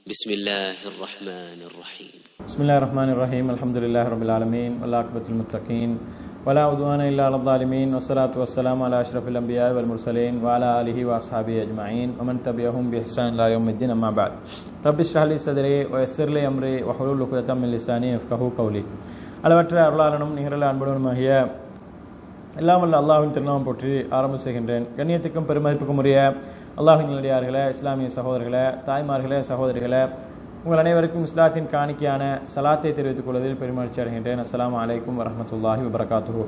بسم الله الرحمن الرحيم بسم الله الرحمن الرحيم الحمد لله رب العالمين والعاقبة للمتقين ولا عدوان إلا على الظالمين والصلاة والسلام على أشرف الأنبياء والمرسلين وعلى آله وأصحابه أجمعين ومن تبعهم بإحسان إلى يوم الدين أما بعد رب اشرح لي صدري ويسر لي أمري وحلول عقدة من لساني يفقهوا قولي அளவற்ற அருளாளனும் நிகரல அன்புடனுமாகிய எல்லாம் வல்ல அல்லாஹின் திருநாமம் போற்றி ஆரம்பம் செய்கின்றேன் கண்ணியத்துக்கும் பெருமதிப்புக்கும் உரிய அல்லாஹின் நல்லடியார்களே இஸ்லாமிய சகோதரர்களே தாய்மார்களே சகோதரிகளே உங்கள் அனைவருக்கும் இஸ்லாத்தின் காணிக்கையான சலாத்தை தெரிவித்துக் கொள்வதில் பெருமகிழ்ச்சி அடைகின்றேன் அஸ்ஸலாமு அலைக்கும் வரஹ்மத்துல்லாஹி வபரகாத்துஹு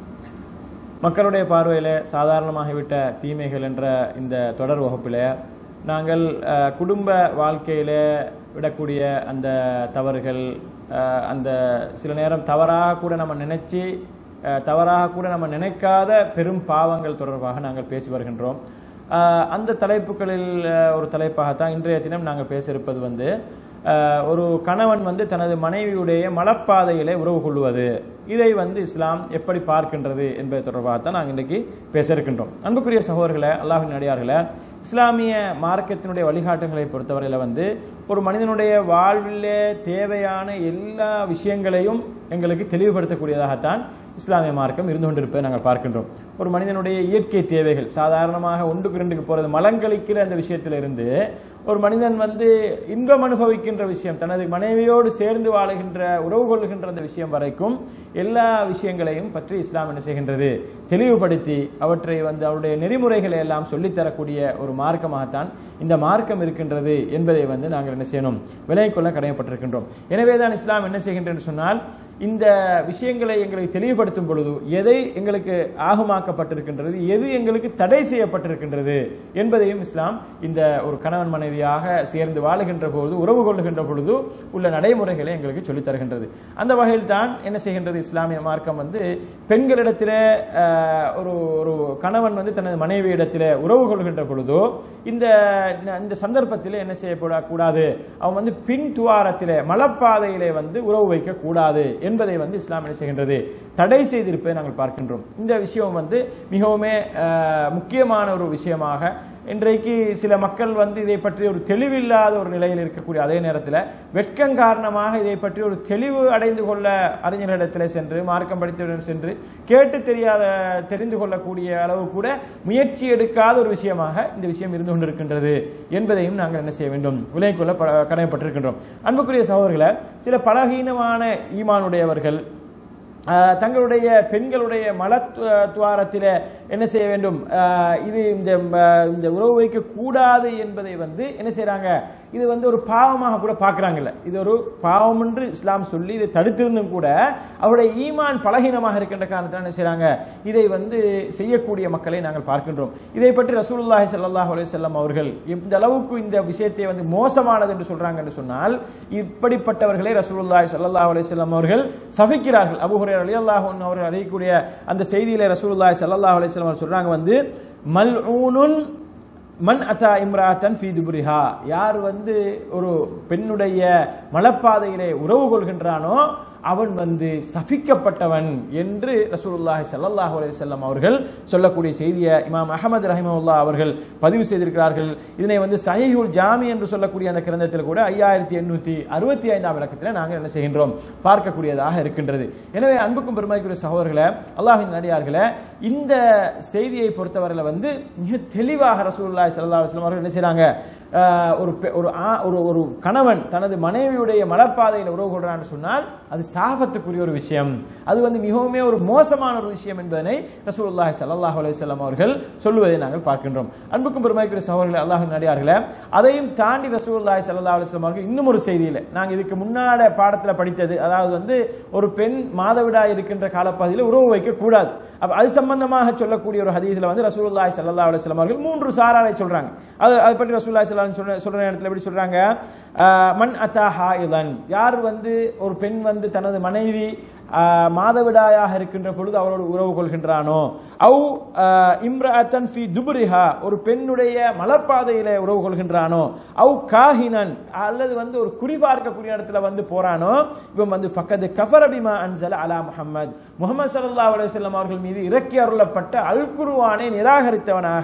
மக்களுடைய பார்வையில் சாதாரணமாகிவிட்ட தீமைகள் என்ற இந்த தொடர் வகுப்பில் நாங்கள் அஹ், குடும்ப வாழ்க்கையில் விடக்கூடிய அந்த தவறுகள் அஹ், அந்த சில நேரம் தவறாக கூட நம்ம நினைச்சு அஹ், தவறாக கூட நம்ம நினைக்காத பெரும் பாவங்கள் தொடர்பாக நாங்கள் பேசி வருகின்றோம் அஹ், அந்த தலைப்புகளில் அஹ், ஒரு தலைப்பாகத்தான் இன்றைய தினம் நாங்கள் பேச இருப்பது வந்து அஹ், ஒரு கணவன் வந்து தனது மனைவியுடைய மலப்பாதையிலே உறவு கொள்வது இதை வந்து இஸ்லாம் எப்படி பார்க்கின்றது என்பது தொடர்பாகத்தான் நாங்கள் இன்றைக்கு பேச இருக்கின்றோம் அன்புக்குரிய சகோதரர்களே அல்லாஹின் அடியார்களே இஸ்லாமிய மார்க்கத்தினுடைய வழிகாட்டுகளை பொறுத்தவரையில் வந்து ஒரு மனிதனுடைய வாழ்விலே தேவையான எல்லா விஷயங்களையும் எங்களுக்கு தெளிவுபடுத்தக்கூடியதாகத்தான் இஸ்லாமிய மார்க்கம் இருந்து கொண்டிருப்பதை நாங்கள் பார்க்கின்றோம் ஒரு மனிதனுடைய இயற்கை தேவைகள் சாதாரணமாக ஒன்றுக்கு ரெண்டுக்கு போறது மலங்களிக்கிற அந்த விஷயத்திலிருந்து ஒரு மனிதன் வந்து இன்பம் அனுபவிக்கின்ற விஷயம் தனது மனைவியோடு சேர்ந்து வாழுகின்ற உறவு கொள்ளுகின்ற அந்த விஷயம் வரைக்கும் எல்லா விஷயங்களையும் பற்றி இஸ்லாம் என்ன செய்கின்றது தெளிவுபடுத்தி அவற்றை வந்து அவருடைய நெறிமுறைகளை எல்லாம் சொல்லித்தரக்கூடிய ஒரு மார்க்கமாகத்தான் இந்த மார்க்கம் இருக்கின்றது என்பதை வந்து நாங்கள் என்ன செய்யணும் விலகிக் கொள்ள கடமைப்பட்டிருக்கின்றோம் எனவே தான் இஸ்லாம் என்ன செய்கின்றது சொன்னால் இந்த விஷயங்களை எங்களுக்கு தெளிவுபடுத்தும் பொழுது எதை எங்களுக்கு ஆகமாக்கப்பட்டிருக்கின்றது எது எங்களுக்கு தடை செய்யப்பட்டிருக்கின்றது என்பதையும் இஸ்லாம் இந்த ஒரு கணவன் மனைவியாக சேர்ந்து வாழுகின்ற பொழுது உறவு கொள்ளுகின்ற பொழுது உள்ள நடைமுறைகளை எங்களுக்கு சொல்லித் தருகின்றது அந்த வகையில் தான் என்ன செய்கின்றது இஸ்லாமிய மார்க்கம் வந்து பெண்களிடத்திலே அஹ், ஒரு ஒரு கணவன் வந்து தனது மனைவியிடத்திலே உறவு கொள்கின்ற பொழுதோ இந்த இந்த சந்தர்ப்பத்திலே என்ன செய்யக்கூடாது அவன் வந்து பின் துவாரத்திலே மலப்பாதையிலே வந்து உறவு வைக்க கூடாது என்பதை வந்து இஸ்லாம் என்ன செய்கின்றது தடை செய்திருப்பதை நாங்கள் பார்க்கின்றோம் இந்த விஷயம் வந்து மிகவும் முக்கியமான ஒரு விஷயமாக இன்றைக்கு சில மக்கள் வந்து இதை பற்றி ஒரு தெளிவில்லாத ஒரு நிலையில் இருக்கக்கூடிய அதே நேரத்தில் வெட்கம் காரணமாக இதை பற்றி ஒரு தெளிவு அடைந்து கொள்ள அறிஞர்களிடத்தில் சென்று மார்க்கம் படித்தவரிடம் சென்று கேட்டு தெரியாத தெரிந்து கொள்ளக்கூடிய அளவு கூட முயற்சி எடுக்காத ஒரு விஷயமாக இந்த விஷயம் இருந்து கொண்டிருக்கின்றது என்பதையும் நாங்கள் என்ன செய்ய வேண்டும் விலகிக் கொள்ள ப- கடமைப்பட்டிருக்கின்றோம் அன்புக்குரிய சகோதரர்களை சில பலகீனமான ஈமானுடையவர்கள் ஆஹ் தங்களுடைய பெண்களுடைய மலத்துவாரத்தில் என்ன செய்ய வேண்டும் ஆஹ் இது இந்த ம- இந்த உறவு வைக்க கூடாது என்பதை வந்து என்ன செய்றாங்க இது வந்து ஒரு பாவமாக கூட பார்க்கறாங்கல்ல இது ஒரு பாவம் என்று இஸ்லாம் சொல்லி இதை தடுத்திருந்தும் கூட அவருடைய ஈமான் பலகீனமாக இருக்கின்ற காரணத்தால் என்ன செய்றாங்க இதை வந்து செய்யக்கூடிய மக்களை நாங்கள் பார்க்கின்றோம் இதை பற்றி ரசூலுல்லாஹி ஸல்லல்லாஹு அலைஹி வஸல்லம் அவர்கள் இந்த அளவுக்கு இந்த விஷயத்தை வந்து மோசமானது என்று சொல்றாங்க என்று சொன்னால் இப்படிப்பட்டவர்களை ரசூலுல்லாஹி ஸல்லல்லாஹு அலைஹி வஸல்லம் அவர்கள் சபிக்கிறார்கள் அபூ ஹுரைரா ரலியல்லாஹு அன்ஹு அவர்கள் அறியக்கூடிய அந்த செய்தியில ரசூலுல்லாஹி ஸல்லல்லாஹு அலைஹி வஸல்லம் அவர்கள் சொல்றாங்க வந்து மல்ஊனுன் மன் அத்தா இம்ராத்தன் ஃபீ துபுரிஹா யார் வந்து ஒரு பெண்ணுடைய மலப்பாதையிலே உறவு கொள்கின்றானோ அவன் வந்து சபிக்கப்பட்டவன் என்று ரசூலுல்லாஹி ஸல்லல்லாஹு அலைஹி வஸல்லம் அவர்கள் சொல்லக்கூடிய செய்தியை இமாம் அஹமது ரஹிமவுல்லா அவர்கள் பதிவு செய்திருக்கிறார்கள் இதனை வந்து சஹீஹுல் ஜாமி என்று சொல்லக்கூடிய அந்த கிரந்தத்தில் கூட ஐயாயிரத்தி எண்ணூத்தி அறுபத்தி ஐந்தாம் விளக்கத்தில் நாங்கள் என்ன செய்கின்றோம் பார்க்கக்கூடியதாக இருக்கின்றது எனவே அன்புக்கும் பெருமதிக்குரிய சகோதரர்களே அல்லாஹின் நடிகார்களே இந்த செய்தியை பொறுத்தவரையில் வந்து மிக தெளிவாக ரசூலுல்லாஹி ஸல்லல்லாஹு அலைஹி வஸல்லம் அவர்கள் என்ன செய்றாங்க ஆஹ், ஒரு பெ- ஒரு ஆ- ஒரு ஒரு கணவன் தனது மனைவியுடைய மலப்பாதையில் உறவு கொள்றான்னு சொன்னால் அது சாபத்துக்குரிய ஒரு விஷயம் அது வந்து மிகவும் ஒரு மோசமான ஒரு விஷயம் என்பதனை ரசூலுல்லாஹி ஸல்லல்லாஹு அலைஹி வஸல்லம் அவர்கள் சொல்லுவதை நாங்கள் பார்க்கின்றோம் அன்புக்கும் பெருமைக்குரிய சகோதரர்களே அல்லாஹ்வின் நடிகார்களே அதையும் தாண்டி ரசூலுல்லாஹி ஸல்லல்லாஹு அலைஹி வஸல்லம் அவர்கள் இன்னும் ஒரு செய்தியில நாங்க இதுக்கு முன்னாட பாடத்துல படித்தது அதாவது வந்து ஒரு பெண் மாதவிடாய் இருக்கின்ற காலப்பகுதியில் உறவு வைக்க கூடாது அப்ப அது சம்பந்தமாக சொல்லக்கூடிய ஒரு ஹதீஸ்ல வந்து ரசூலுல்லாஹி ஸல்லல்லாஹு அலைஹி வஸல்லம் அவர்கள் மூன்று சாராரை சொல்றாங்க அது அதை பற்றி ரசூலுல்லாஹி ஸல்லல்லாஹு அலைஹி வஸல்லம் சொல்ற நேரத்தில் எப்படி சொல்றாங்க ஆஹ், மன் அத்தா ஹாயிதன் யார் வந்து ஒரு பெண் வந்து தனது மனைவி ஆஹ், மாதவிடாயாக இருக்கின்ற பொழுது அவரோடு உறவு கொள்கின்றானோ அவு இம்ரஅத்தன் ஃபி துபுரிஹா ஒரு பெண்ணுடைய மலப்பாதையில உறவு கொள்கின்றானோ அவு காஹினன் அல்லது வந்து ஒரு குறி பார்க்கக்கூடிய இடத்துல வந்து போறானோ இவன் வந்து ஃபக்கது கஃபரபிமா அன்சல அலா முஹம்மத் முகமது ஸல்லல்லாஹு அலைஹி வஸல்லம் அவர்கள் மீது இறக்கி அருளப்பட்ட அல் குர்ஆனை நிராகரித்தவனாக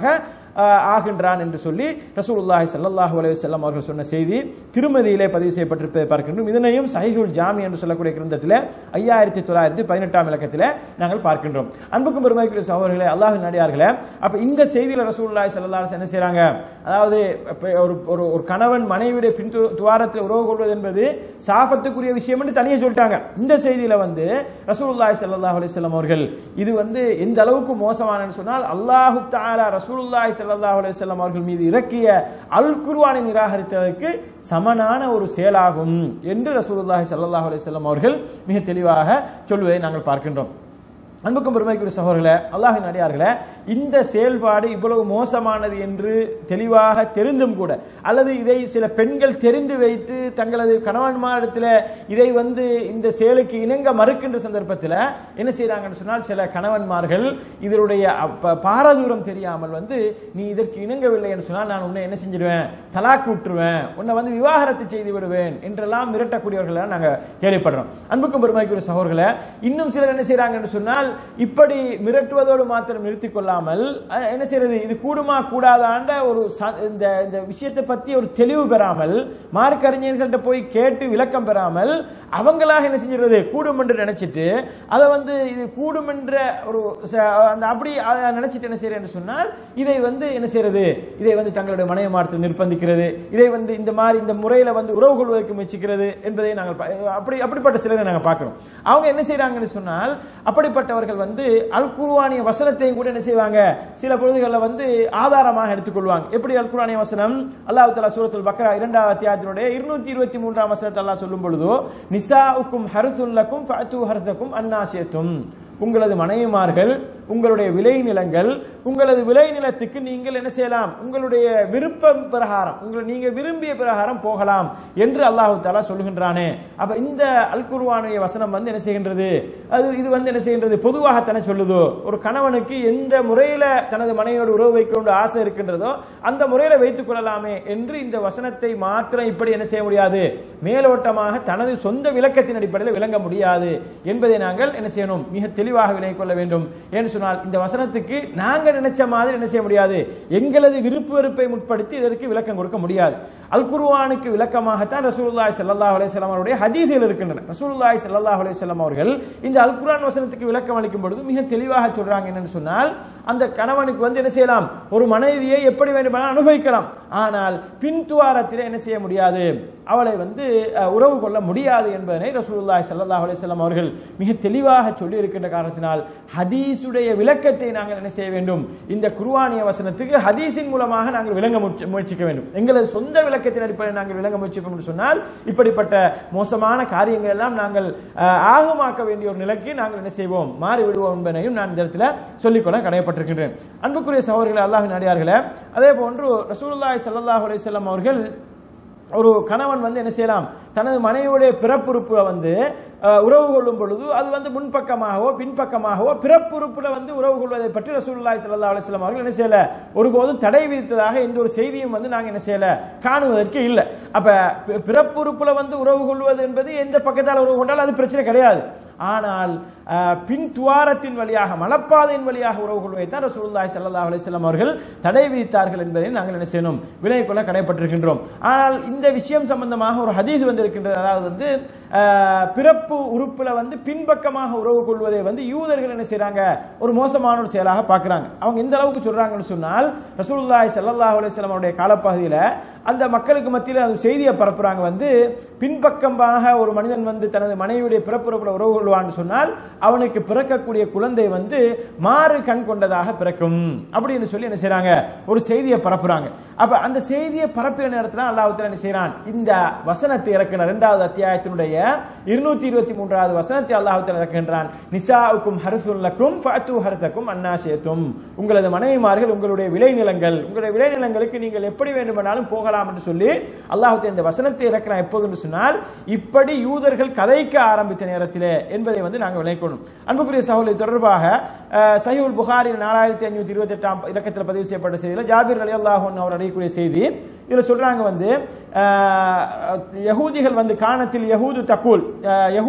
அஹ், ஆகின்றான் என்று சொல்லி ரசூலுல்லாஹி ஸல்லல்லாஹு அலைஹி வஸல்லம் அவர்கள் சொன்ன செய்தி திருமதியிலே பதிவு செய்யப்பட்டிருப்பதை பார்க்கின்றோம் இதனையும் சஹீஹுல் ஜாமி என்று சொல்லக்கூடிய கிரந்தத்தில் ஐயாயிரத்தி தொள்ளாயிரத்தி பதினெட்டாம் இலக்கத்தில் நாங்கள் பார்க்கின்றோம் அன்புக்கும் பெருமைக்குரிய சகோதரர்களே அல்லாஹ்வின் அடியார்களே அப்ப இந்த செய்தியில ரசூலுல்லாஹி ஸல்லல்லாஹு அலைஹி வஸல்லம் என்ன செய்றாங்க அதாவது இப்ப ஒரு ஒரு ஒரு கணவன் மனைவியுடைய பின் து- துவாரத்தில் உறவு கொள்வது என்பது சாபத்துக்குரிய விஷயம் என்று தனியே சொல்லிட்டாங்க இந்த செய்தியில வந்து ரசூலுல்லாஹி ஸல்லல்லாஹு அலைஹி வஸல்லம் அவர்கள் இது வந்து எந்த அளவுக்கு மோசமானன்னு சொன்னால் அல்லாஹு தஆலா ரசூலுல்லாஹி ஸல்லல்லாஹு அலைஹி வஸல்லம் அவர்கள் மீது இறக்கிய அல் குர்ஆனை நிராகரித்ததற்கு சமனான ஒரு செயலாகும் என்று ரசூலுல்லாஹி ஸல்லல்லாஹு அலைஹி வஸல்லம் அவர்கள் மிக தெளிவாக சொல்வதை நாங்கள் பார்க்கின்றோம் அன்புக்கும் பெருமைக்குரிய சகோதரர்களே அல்லாஹின் அடியார்களே இந்த செயல்பாடு இவ்வளவு மோசமானது என்று தெளிவாக தெரிந்தும் கூட அல்லது இதை சில பெண்கள் தெரிந்து வைத்து தங்களது கணவன்மாரிடத்தில் இதை வந்து இந்த செயலுக்கு இணங்க மறுக்கின்ற சந்தர்ப்பத்தில் என்ன செய்றாங்கன்னு சொன்னால் சில கணவன்மார்கள் இதனுடைய அப்ப- பாரதூரம் தெரியாமல் வந்து நீ இதற்கு இணங்கவில்லை என்று சொன்னால் நான் உன்னை என்ன செஞ்சிடுவேன் தலாக்கு விட்டுருவேன் உன்னை வந்து விவாகரத்து செய்து விடுவேன் என்றெல்லாம் மிரட்டக்கூடியவர்களை நாங்க கேள்விப்படுறோம் அன்புக்கும் பெருமைக்குரிய சகோதரர்களே இன்னும் சிலர் என்ன செய்றாங்கன்னு சொன்னால் இப்படி மிரட்டுவதோடு மாத்திரம் நிறுத்திக் கொள்ளாமல் அஹ், என்ன செய்யறது இது கூடுமா கூடாதாண்ட ஒரு ச- இந்த இந்த விஷயத்தை பத்தி ஒரு தெளிவு பெறாமல் மார்க் அறிஞர்கள்ட்ட போய் கேட்டு விளக்கம் பெறாமல் அவங்களாக என்ன செஞ்சிருது கூடும் என்று நினைச்சிட்டு அதை வந்து இது கூடும் என்ற ஒரு ச- அந்த அப்படி அதை நினைச்சிட்டு என்ன செய்யறேன்னு சொன்னால் இதை வந்து என்ன செய்யறது இதை வந்து தங்களுடைய மனைவி மாற்றத்தில் நிர்பந்திக்கிறது இதை வந்து இந்த மாதிரி இந்த முறையில வந்து உறவு கொள்வதற்கு முயற்சிக்கிறது என்பதை நாங்கள் பா- அப்படி அப்படிப்பட்ட சிலரை நாங்கள் பார்க்கிறோம் அவங்க என்ன செய்றாங்கன்னு சொன்னால் அப்படிப்பட்டவர்கள் வந்து அல் குர்ஆனிய வசனத்தையும் கூட என்ன செய்வாங்க சில பொழுதுகளில் வந்து ஆதாரமாக எடுத்துக்கொள்வாங்க எப்படி அல் குர்ஆனிய வசனம் அல்லாஹ் தஆலா சூரத்துல் பக்ரா இரண்டாவது அத்தியாயத்தினுடைய இருநூத்தி இருபத்தி மூன்றாம் வசனத்தை அல்லாஹ் சொல்லும் பொழுதோ நிசாஉக்கும் ஹர்சுன் லக்கும் ஃபஅத்து ஹர்சக்கும் அன்னாசியத்தும் உங்களது மனைவிமார்கள் உங்களுடைய விளைநிலங்கள் உங்களது விளைநிலத்துக்கு நீங்கள் என்ன செய்யலாம் உங்களுடைய விருப்பம் பிரகாரம் உங்களை நீங்க விரும்பிய பிரகாரம் போகலாம் என்று அல்லாஹு தாலா சொல்லுகின்றானே அப்ப இந்த அல் குர்ஆனுடைய வசனம் வந்து என்ன செய்கின்றது அது இது வந்து என்ன செய்கின்றது பொதுவாகத்தானே சொல்லுதோ ஒரு கணவனுக்கு எந்த முறையில தனது மனைவியோடு உறவு வைக்க வேண்டிய ஆசை இருக்கின்றதோ அந்த முறையில வைத்துக் கொள்ளலாமே என்று இந்த வசனத்தை மாத்திரம் இப்படி என்ன செய்ய முடியாது மேலோட்டமாக தனது சொந்த விளக்கத்தின் அடிப்படையில் விளங்க முடியாது என்பதை நாங்கள் என்ன செய்யணும் மிக தெளிவாக விளங்கிக் கொள்ள வேண்டும் ஏன்னு சொன்னால் இந்த வசனத்துக்கு நாங்க நினைச்ச மாதிரி என்ன செய்ய முடியாது எங்களது விருப்பு வெறுப்பை முற்படுத்தி இதற்கு விளக்கம் கொடுக்க முடியாது அல் குர்ஆனுக்கு விளக்கமாகத்தான் ரசூலுல்லாஹி ஸல்லல்லாஹு அலைஹி வஸல்லம் அவருடைய ஹதீஸ்கள் இருக்கின்றன ரசூலுல்லாஹி ஸல்லல்லாஹு அலைஹி வஸல்லம் அவர்கள் இந்த அல் குர்ஆன் வசனத்துக்கு விளக்கம் அளிக்கும் பொழுது மிக தெளிவாக சொல்றாங்க என்னன்னு சொன்னால் அந்த கணவனுக்கு வந்து என்ன செய்யலாம் ஒரு மனைவியை எப்படி வேண்டுமானாலும் அனுபவிக்கலாம் ஆனால் பின் துவாரத்தில் என்ன செய்ய முடியாது அவளை வந்து அஹ், உறவு கொள்ள முடியாது என்பதனை ரசூலுல்லாஹி ஸல்லல்லாஹு அலைஹி வஸல்லம் அவர்கள் மிக தெளிவாக சொல்லி இருக்கின்ற காரணத்தினால் ஹதீஸுடைய விளக்கத்தை நாங்கள் என்ன செய்ய வேண்டும் இந்த குர்ஆனிய வசனத்துக்கு ஹதீஸின் மூலமாக நாங்கள் விளங்க முயற்சி- முயற்சிக்க வேண்டும் எங்களது சொந்த விளக்கத்தின் அடிப்படையில் நாங்கள் விளங்க முயற்சிப்போம் என்று சொன்னால் இப்படிப்பட்ட மோசமான காரியங்கள் எல்லாம் நாங்கள் அஹ், ஆகமாக்க வேண்டிய ஒரு நிலைக்கு நாங்கள் என்ன செய்வோம் மாறி விடுவோம் என்பதையும் நான் இந்த இடத்துல சொல்லிக்கொள்ள கடமைப்பட்டிருக்கின்றேன் அன்புக்குரிய சகோதரர்களே அல்லாஹின் அடியார்களே அதே போன்று ரசூலுல்லாஹி ஸல்லல்லாஹு அலைஹி வஸல்லம் அவர்கள் ஒரு கணவன் வந்து என்ன செய்யலாம் தனது மனைவியுடைய பிறப்புறுப்புல வந்து அஹ், உறவு கொள்ளும் பொழுது அது வந்து முன்பக்கமாகவோ பின்பக்கமாகவோ பிறப்புறுப்புல வந்து உறவு கொள்வதை பற்றி ரசூலுல்லாஹி ஸல்லல்லாஹு அலைஹி வஸல்லம் அவர்கள் என்ன செய்யல ஒருபோதும் தடை விதித்ததாக எந்த ஒரு செய்தியும் வந்து நாங்க என்ன செய்யல காணுவதற்கு இல்லை அப்ப பி- பிறப்புறுப்புல வந்து உறவு கொள்வது என்பது எந்த பக்கத்தால் உறவு கொண்டாலும் அது பிரச்சனை கிடையாது ஆனால் அஹ், பின் துவாரத்தின் வழியாக மலப்பாதையின் வழியாக உறவு கொள்வதை தான் ரசூலுல்லாஹி ஸல்லல்லாஹு அலைஹி வஸல்லம் அவர்கள் தடை விதித்தார்கள் என்பதை நாங்கள் என்ன செய்யணும் விலகிக் கொள்ள கடைப்பட்டிருக்கின்றோம் ஆனால் இந்த விஷயம் சம்பந்தமாக ஒரு ஹதீஸ் வந்திருக்கின்றது அதாவது வந்து அஹ், பிறப்பு உறுப்புல வந்து பின்பக்கமாக உறவு கொள்வதை வந்து யூதர்கள் என்ன செய்றாங்க ஒரு மோசமான ஒரு செயலாக பார்க்கறாங்க அவங்க எந்த அளவுக்கு சொல்றாங்கன்னு சொன்னால் ரசூலுல்லாஹி ஸல்லல்லாஹு அலைஹி வஸல்லம் அவருடைய காலப்பகுதியில அந்த மக்களுக்கு மத்தியில் அந்த செய்தியை பரப்புறாங்க வந்து பின்பக்கமாக ஒரு மனிதன் வந்து தனது மனைவியுடைய பிறப்புறப்புல உறவு கொள்வான்னு சொன்னால் அவனுக்கு பிறக்கக்கூடிய குழந்தை வந்து மாறு கண் கொண்டதாக பிறக்கும் அப்படின்னு சொல்லி என்ன செய்றாங்க ஒரு செய்தியை பரப்புறாங்க அப்ப அந்த செய்தியை பரப்பிய நேரத்தில் அல்லாஹ் என்ன செய்றான் இந்த வசனத்தை இறக்கின இரண்டாவது அத்தியாயத்தினுடைய இருநூத்தி இருபத்தி மூன்றாவது வசனத்தை அல்லாஹ் இறக்கின்றான் நிசாவுக்கும் ஹரசுல்லக்கும் ஃபஅத்து ஹரசக்கும் அன்னாசியத்தும் உங்களது மனைவிமார்கள் உங்களுடைய விளைநிலங்கள் உங்களுடைய விளைநிலங்களுக்கு நீங்கள் எப்படி வேண்டுமானாலும் போகலாம் என்று சொல்லி அல்லாஹ் இந்த வசனத்தை இறக்கிறான் எப்போது என்று சொன்னால் இப்படி யூதர்கள் கதைக்க ஆரம்பித்த நேரத்திலே என்பதை வந்து நாங்கள் விளைக்கணும் அன்புக்குரிய சகோதரி தொடர்பாக அஹ், சஹீஹுல் புகாரி நாலாயிரத்தி ஐநூத்தி இருபத்தி எட்டாம் இலக்கத்தில் பதிவு செய்யப்பட்ட செய்தியில் ஜாபீர் அலி அல்லாஹ் அவர் அடையக்கூடிய செய்தி இதுல சொல்றாங்க வந்து அஹ், யகூதிகள் வந்து காணத்தில் யகூது தக்கூல் அஹ், யகூதி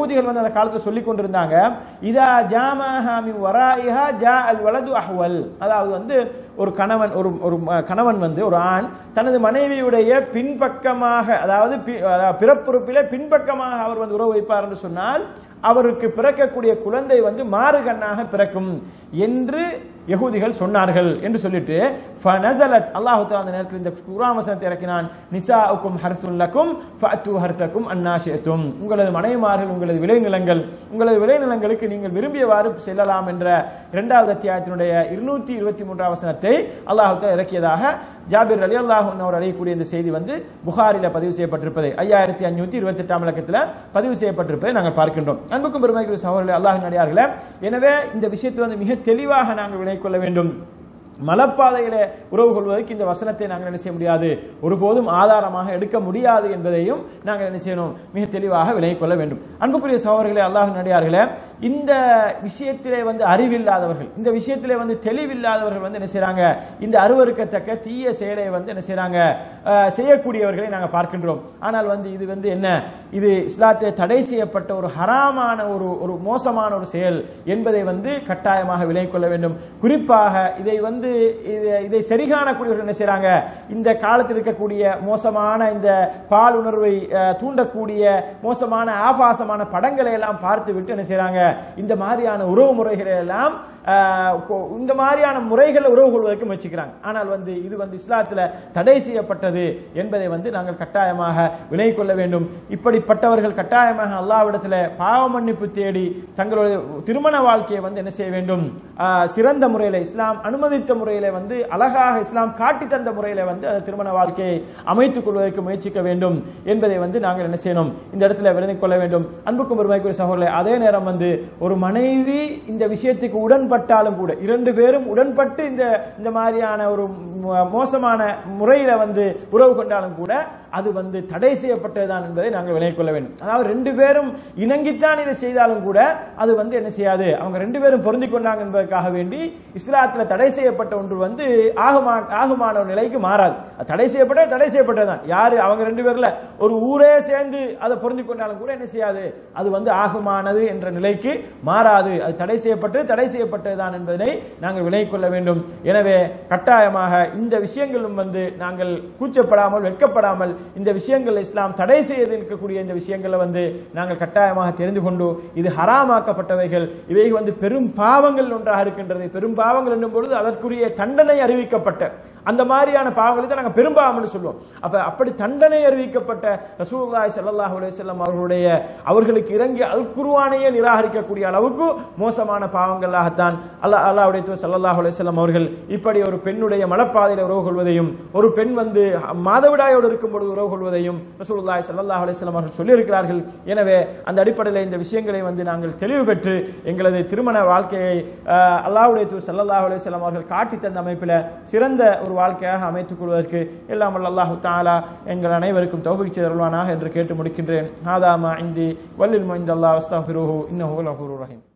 யகூதிகள் வந்து அந்த காலத்துல சொல்லி கொண்டிருந்தாங்க இதா ஜாமஹா மின் வராயிஹா ஜா அல் வலது அஹ்வல் அதாவது வந்து ஒரு கணவன் ஒரு ஒரு ம- கணவன் வந்து ஒரு ஆண் தனது மனைவியுடைய பின்பக்கமாக அதாவது பி- அதாவது பிறப்புறுப்பிலே பின்பக்கமாக அவர் வந்து உறவு வைப்பார் என்று சொன்னால் அவருக்கு பிறக்கக்கூடிய குழந்தை வந்து மாறுகண்ணாக பிறக்கும் என்று யகூதிகள் சொன்னார்கள் என்று சொல்லிட்டு ஃபனஸலத் அல்லாஹ் தஆலா அந்த நேரத்தில் இந்த குர்ஆன் வசனத்தை இறக்கினான் நிசாஉக்கும் ஹர்சுன் லக்கும் ஃபஅத்து ஹர்சக்கும் அன்னாஷியத்தும் உங்களது மனைவிமார்கள் உங்களது விளைநிலங்கள் உங்களது விளைநிலங்களுக்கு நீங்கள் விரும்பியவாறு செல்லலாம் என்ற இரண்டாவது அத்தியாயத்தினுடைய இருநூத்தி இருபத்தி மூன்றாம் வசனத்தை அல்லாஹ் தஆலா இறக்கியதாக ஜாபிர் அலி அல்லாஹ் அவர் அறியக்கூடிய இந்த செய்தி வந்து புகாரில பதிவு செய்யப்பட்டிருப்பதை ஐயாயிரத்தி அஞ்சூத்தி இருபத்தி எட்டாம் இலக்கத்தில் பதிவு செய்யப்பட்டிருப்பதை நாங்கள் பார்க்கின்றோம் அன்புக்கும் பெருமைக்கு சகோதரர்களே அல்லாஹ் நடிகார்களே எனவே இந்த விஷயத்தில் வந்து மிக தெளிவாக நாங்கள் வினை கொள்ள வேண்டும் மலப்பாதையில உறவு கொள்வதற்கு இந்த வசனத்தை நாங்கள் என்ன செய்ய முடியாது ஒருபோதும் ஆதாரமாக எடுக்க முடியாது என்பதையும் நாங்கள் என்ன செய்யணும் மிக தெளிவாக விலகிக் கொள்ள வேண்டும் அன்புக்குரிய சகோதரர்களே அல்லாஹ் நடிகார்களே இந்த விஷயத்திலே வந்து அறிவில்லாதவர்கள் இந்த விஷயத்திலே வந்து தெளிவில்லாதவர்கள் வந்து என்ன செய்றாங்க இந்த அருவருக்கத்தக்க தீய செயலை வந்து என்ன செய்றாங்க அஹ், செய்யக்கூடியவர்களை நாங்கள் பார்க்கின்றோம் ஆனால் வந்து இது வந்து என்ன இது இஸ்லாத்தை தடை செய்யப்பட்ட ஒரு ஹராமான ஒரு ஒரு மோசமான ஒரு செயல் என்பதை வந்து கட்டாயமாக விலகிக் கொள்ள வேண்டும் குறிப்பாக இதை வந்து இது- இதை சரிகாணக்கூடியவர்கள் என்ன செய்றாங்க இந்த காலத்தில் இருக்கக்கூடிய மோசமான இந்த பால் உணர்வை அஹ், தூண்டக்கூடிய மோசமான ஆபாசமான படங்களை எல்லாம் பார்த்து விட்டு என்ன செய்றாங்க இந்த மாதிரியான உறவு முறைகளை எல்லாம் அஹ், கொ- இந்த மாதிரியான முறைகளை உறவு கொள்வதற்கு முயற்சிக்கிறாங்க ஆனால் வந்து இது வந்து இஸ்லாத்தில் தடை செய்யப்பட்டது என்பதை வந்து நாங்கள் கட்டாயமாக விலகிக் கொள்ள வேண்டும் இப்படிப்பட்டவர்கள் கட்டாயமாக அல்லாவிடத்தில் பாவ மன்னிப்பு தேடி தங்களுடைய திருமண வாழ்க்கையை வந்து என்ன செய்ய வேண்டும் ஆஹ், சிறந்த முறையில் இஸ்லாம் அனுமதித்த முறையில வந்து அழகாக இஸ்லாம் காட்டி தந்த முறையில வந்து அந்த திருமண வாழ்க்கையை அமைத்துக் கொள்வதற்கு முயற்சிக்க வேண்டும் என்பதை வந்து நாங்கள் என்ன செய்யணும் இந்த இடத்துல விளங்கிக் கொள்ள வேண்டும் அன்புக்கும் பெருமைக்குரிய சகோதரர்களே அதே நேரம் வந்து ஒரு மனைவி இந்த விஷயத்துக்கு உடன்பட்டாலும் கூட இரண்டு பேரும் உடன்பட்டு இந்த இந்த மாதிரியான ஒரு மோ- மோசமான முறையில வந்து உறவு கொண்டாலும் கூட அது வந்து தடை செய்யப்பட்டதுதான் என்பதை நாங்கள் விலகிக் கொள்ள வேண்டும் அதாவது ரெண்டு பேரும் இணங்கித்தான் இதை செய்தாலும் கூட அது வந்து என்ன செய்யாது அவங்க ரெண்டு பேரும் பொருந்தி கொண்டாங்க என்பதற்காக வேண்டி இஸ்லாத்துல தடை செய்யப்பட்ட ஒன்று வந்து ஆகுமா ஆகுமான ஒரு நிலைக்கு மாறாது அது தடை செய்யப்பட்ட தடை செய்யப்பட்டதுதான் யாரு அவங்க ரெண்டு பேர்ல ஒரு ஊரே சேர்ந்து அதை பொருந்தி கொண்டாலும் கூட என்ன செய்யாது அது வந்து ஆகுமானது என்ற நிலைக்கு மாறாது அது தடை செய்யப்பட்டு தடை செய்யப்பட்டதுதான் என்பதனை நாங்கள் விலகிக் கொள்ள வேண்டும் எனவே கட்டாயமாக இந்த விஷயங்களும் வந்து நாங்கள் கூச்சப்படாமல் வெட்கப்படாமல் இந்த விஷயங்கள் இஸ்லாம் தடை செய்து இருக்கக்கூடிய இந்த விஷயங்களை வந்து நாங்கள் கட்டாயமாக தெரிந்து கொண்டு இது ஹராமாக்கப்பட்டவைகள் இவை வந்து பெரும் பாவங்கள் ஒன்றாக இருக்கின்றது பெரும் பாவங்கள் என்னும் பொழுது அதற்குரிய தண்டனை அறிவிக்கப்பட்ட அந்த மாதிரியான பாவங்களை தான் நாங்கள் பெரும் பாவம் என்று சொல்லுவோம் அப்ப அப்படி தண்டனை அறிவிக்கப்பட்ட ரசூலுல்லாஹி ஸல்லல்லாஹு அலைஹி வஸல்லம் அவர்களுடைய அவர்களுக்கு இறங்கிய அல் குர்ஆனையே நிராகரிக்கக்கூடிய அளவுக்கு மோசமான பாவங்களாகத்தான் அல்லாஹ் அல்லாஹ்வுடைய தூதர் ஸல்லல்லாஹு அலைஹி வஸல்லம் அவர்கள் இப்படி ஒரு பெண்ணுடைய மலப்பாதையில் உறவு கொள்வதையும் ஒரு பெண் வந்து மாதவிடாயோடு இருக்கும் பொழுது உறவு கொள்வதையும் ரசூலுல்லாஹி ஸல்லல்லாஹு அலைஹி வஸல்லம் அவர்கள் சொல்லியிருக்கிறார்கள் எனவே அந்த அடிப்படையில் இந்த விஷயங்களை வந்து நாங்கள் தெளிவு பெற்று எங்களது திருமண வாழ்க்கையை அஹ், அல்லாஹ்வுடைய தூதர் ஸல்லல்லாஹு அலைஹி வஸல்லம் அவர்கள் காட்டி தந்த அமைப்பில் சிறந்த ஒரு வாழ்க்கையாக அமைத்துக் கொள்வதற்கு எல்லாம் வல்ல அல்லாஹு தஆலா எங்கள் அனைவருக்கும் தௌஃபீக் செய்தருள்வானாக என்று கேட்டு முடிக்கின்றேன் ஹாதா மா இந்தி வல்லில் முஇந்தல்லாஹ் அஸ்தக்ஃபிருஹு இன்னஹு லஃபூருர் ரஹீம்